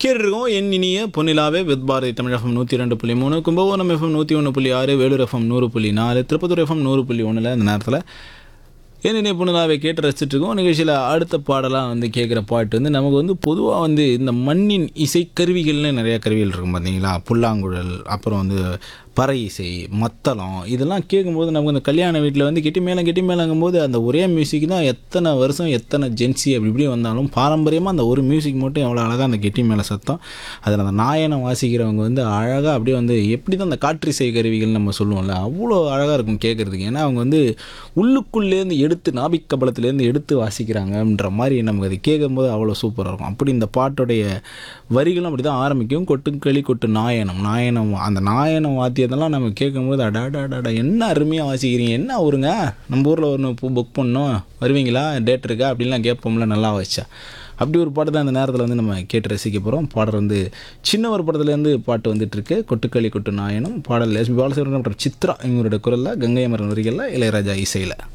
கேட்டிருக்கோம் என் இனிய பொன்னிலாவே வித் பாரதி தமிழ் எஃப்எம் நூற்றி ரெண்டு புள்ளி மூணு கும்பகோணம் எஃப்எம் நூற்றி ஒன்று புள்ளி ஆறு வேலூர் எஃப்எம் நூறு புள்ளி நாலு திருப்பத்தூர் எஃப்எம் நூறு புள்ளி ஒன்றில் இந்த நேரத்தில் என் இனிய பொண்ணுலாவை கேட்டு ரசிச்சுட்டு இருக்கோம் நிகழ்ச்சியில் அடுத்த பாடலாம் வந்து கேட்குற பாட்டு வந்து நமக்கு வந்து பொதுவாக வந்து இந்த மண்ணின் இசைக்கருவிகள்னு நிறையா கருவிகள் இருக்கும் பார்த்தீங்களா புல்லாங்குழல் அப்புறம் வந்து பறை இசை மத்தளம் இதெல்லாம் கேட்கும்போது நமக்கு இந்த கல்யாண வீட்டில் வந்து கெட்டி மேளம் கெட்டி மேளங்கும்போது அந்த ஒரே மியூசிக் தான் எத்தனை வருஷம் எத்தனை ஜென்சி அப்படி இப்படி வந்தாலும் பாரம்பரியமாக அந்த ஒரு மியூசிக் மட்டும் எவ்வளோ அழகாக அந்த கெட்டி மேலே சத்தம் அதில் அந்த நாயனம் வாசிக்கிறவங்க வந்து அழகாக அப்படியே வந்து எப்படி தான் அந்த காற்றிசை கருவிகள் நம்ம சொல்லுவோம்ல அவ்வளோ அழகாக இருக்கும் கேட்குறதுக்கு ஏன்னா அவங்க வந்து உள்ளுக்குள்ளேருந்து எடுத்து நாபிக் கபலத்துலேருந்து எடுத்து வாசிக்கிறாங்கன்ற மாதிரி நமக்கு அது கேட்கும்போது அவ்வளோ சூப்பராக இருக்கும் அப்படி இந்த பாட்டுடைய வரிகளும் அப்படி தான் ஆரம்பிக்கும் கொட்டுக்களி கொட்டு நாயனம் நாயனம் அந்த நாயனம் வாத்தியத்தெல்லாம் நம்ம கேட்கும்போது அடாடாடாடா என்ன அருமையாக வாசிக்கிறீங்க என்ன ஊருங்க நம்ம ஊரில் ஒன்று புக் பண்ணோம் வருவீங்களா டேட் இருக்கா அப்படின்லாம் கேட்போம்ல நல்லா வச்சா அப்படி ஒரு பாட்டு தான் இந்த நேரத்தில் வந்து நம்ம கேட்டு ரசிக்க போகிறோம் பாடல் வந்து சின்ன ஒரு படத்துலேருந்து பாட்டு வந்துட்டு இருக்கு கொட்டுக்களி கொட்டு நாயனம் பாடல் எஸ்பி பாலசுப்ரமணியம் மற்றும் சித்ரா இவங்களோட குரலில் கங்கை அமரன் வரிகளில் இளையராஜா இசையில்